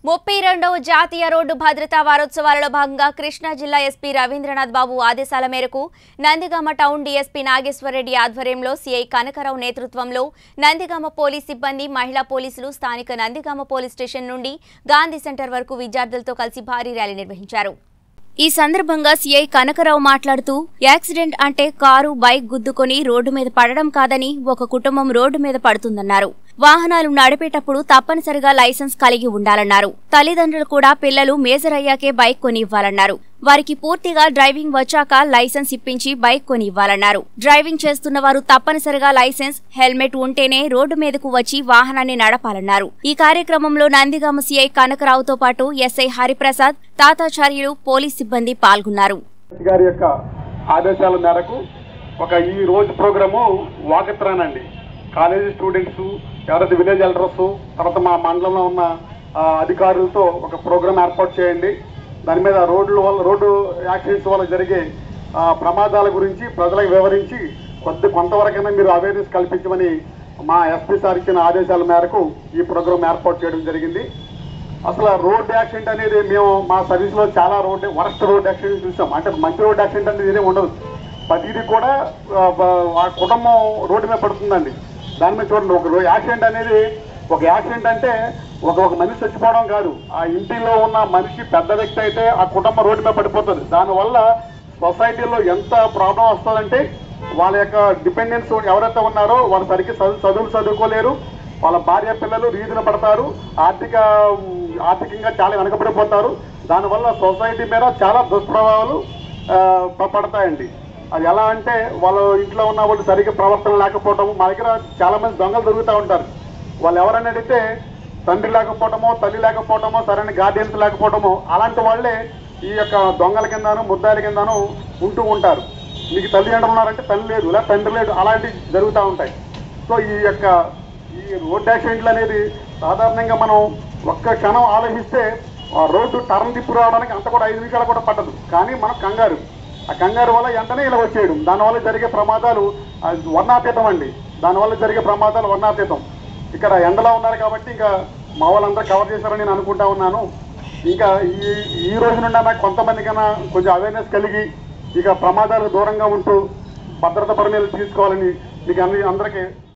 ముప్పై రెండవ జాతీయ రోడ్డు భద్రతా వారోత్సవాలలో భాగంగా కృష్ణా జిల్లా ఎస్పీ రవీంద్రనాథ్ బాబు ఆదేశాల మేరకు నందిగామ టౌన్ డీఎస్పీ నాగేశ్వరరెడ్డి ఆధ్వర్యంలో సీఐ కనకరావు నేతృత్వంలో నందిగామ పోలీస్ సిబ్బంది మహిళా పోలీసులు స్థానిక నందిగామ పోలీస్ స్టేషన్ నుండి గాంధీ సెంటర్ వరకు విద్యార్థులతో కలిసి భారీ ర్యాలీ నిర్వహించారు ఈ సందర్భంగా సీఐ కనకరావు మాట్లాడుతూ యాక్సిడెంట్ అంటే కారు బైక్ గుద్దుకొని రోడ్డు మీద పడడం కాదని ఒక కుటుంబం రోడ్డు మీద పడుతుందన్నారు వాహనాలు నడిపేటప్పుడు తప్పనిసరిగా లైసెన్స్ కలిగి ఉండాలన్నారు తల్లిదండ్రులు కూడా పిల్లలు మేజర్ అయ్యాకే బైక్ కొని ఇవ్వాలన్నారు వారికి పూర్తిగా డ్రైవింగ్ వచ్చాక లైసెన్స్ ఇప్పించి బైక్ కొని ఇవ్వాలన్నారు డ్రైవింగ్ చేస్తున్న వారు తప్పనిసరిగా లైసెన్స్ హెల్మెట్ ఉంటేనే రోడ్డు మీదకు వచ్చి వాహనాన్ని నడపాలన్నారు ఈ కార్యక్రమంలో నందిగామ సీఐ కనకరావుతో పాటు ఎస్ఐ హరిప్రసాద్ తాతాచార్యులు పోలీస్ సిబ్బంది పాల్గొన్నారు గారి యొక్క ఆదేశాల మేరకు ఒక ఈ రోజు ప్రోగ్రాము వాకత్రాన్ అండి కాలేజీ స్టూడెంట్స్ ఎవరైతే విలేజ్ ఎల్డర్స్ తర్వాత మా మండలంలో ఉన్న ఆ, అధికారులతో ఒక ప్రోగ్రామ్ ఏర్పాటు చేయండి దాని మీద రోడ్ల వల్ల రోడ్డు యాక్సిడెంట్స్ వల్ల జరిగే ఆ, ప్రమాదాల గురించి ప్రజలకు వివరించి కొద్ది కొంతవరకైనా మీరు అవేర్నెస్ కల్పించమని మా ఎస్పీ సార్ ఇచ్చిన ఆదేశాల మేరకు ఈ ప్రోగ్రామ్ ఏర్పాటు చేయడం జరిగింది అసలు ఆ రోడ్ యాక్సిడెంట్ అనేది మేము మా సర్వీస్ లో చాలా రోడ్ వరస్ట్ రోడ్ యాక్సిడెంట్ చూసాం అంటే మంచి రోడ్ యాక్సిడెంట్ అనేది ఏమీ ఉండదు ప్రతిదీ కూడా ఆ, బ- ఆ కుటుంబం రోడ్డు మీద పడుతుందండి దాని మీద చూడండి ఒక రో- యాక్సిడెంట్ అనేది ఒక యాక్సిడెంట్ అంటే ఒక ఒక మనిషి చచ్చిపోవడం కాదు ఆ ఇంటిలో ఉన్న మనిషి పెద్ద వ్యక్తి అయితే ఆ కుటుంబం రోడ్డు మీద పడిపోతుంది దానివల్ల సొసైటీలో ఎంత ప్రాబ్లం వస్తుందంటే వాళ్ళ యొక్క డిపెండెన్స్ ఎవరైతే ఉన్నారో వాళ్ళు సరిగ్గా చదువు చదువులు చదువుకోలేరు వాళ్ళ భార్య పిల్లలు రీతిన పడతారు ఆర్థిక ఆర్థికంగా చాలా వెనకబడిపోతారు దానివల్ల సొసైటీ మీద చాలా దుష్ప్రభావాలు ఆ, ప- పడతాయండి అది ఎలా అంటే వాళ్ళ ఇంట్లో ఉన్న వాళ్ళు సరిగ్గా ప్రవర్తన లేకపోవటం మా దగ్గర చాలా మంది దొంగలు దొరుకుతూ ఉంటారు వాళ్ళు ఎవరైనా అడిగితే తండ్రి లేకపోవటమో తల్లి లేకపోవటమో సరైన గార్డియన్స్ లేకపోవటమో అలాంటి వాళ్ళే ఈ యొక్క దొంగల కిందను ముద్దాయిల కిందను ఉంటూ ఉంటారు మీకు తల్లిదండ్రులు ఉన్నారంటే తల్లి లేదు లేదా తండ్రి లేదు అలాంటివి జరుగుతూ ఉంటాయి సో ఈ యొక్క ఈ రోడ్ యాక్సిడెంట్లు అనేది సాధారణంగా మనం ఒక్క క్షణం ఆలోచిస్తే ఆ రోడ్డు టర్న్ తిప్పు రావడానికి అంత కూడా ఐదు నిమిషాలు కూడా పట్టదు కానీ మనం కంగారు ఆ కంగారు వల్ల వెంటనే ఇలా వచ్చేయడం దానివల్ల జరిగే ప్రమాదాలు అది వర్ణాతీతం అండి దానివల్ల జరిగే ప్రమాదాలు వర్ణాతీతం ఇక్కడ ఎండలో ఉన్నారు కాబట్టి ఇంకా మా వాళ్ళందరూ కవర్ చేశారని నేను అనుకుంటా ఉన్నాను ఇంకా ఈ ఈ రోజు నుండి నాకు కొంతమందికైనా కొంచెం అవేర్నెస్ కలిగి ఇక ప్రమాదాలకు దూరంగా ఉంటూ భద్రత పరిణాలు తీసుకోవాలని మీకు అన్ని అందరికీ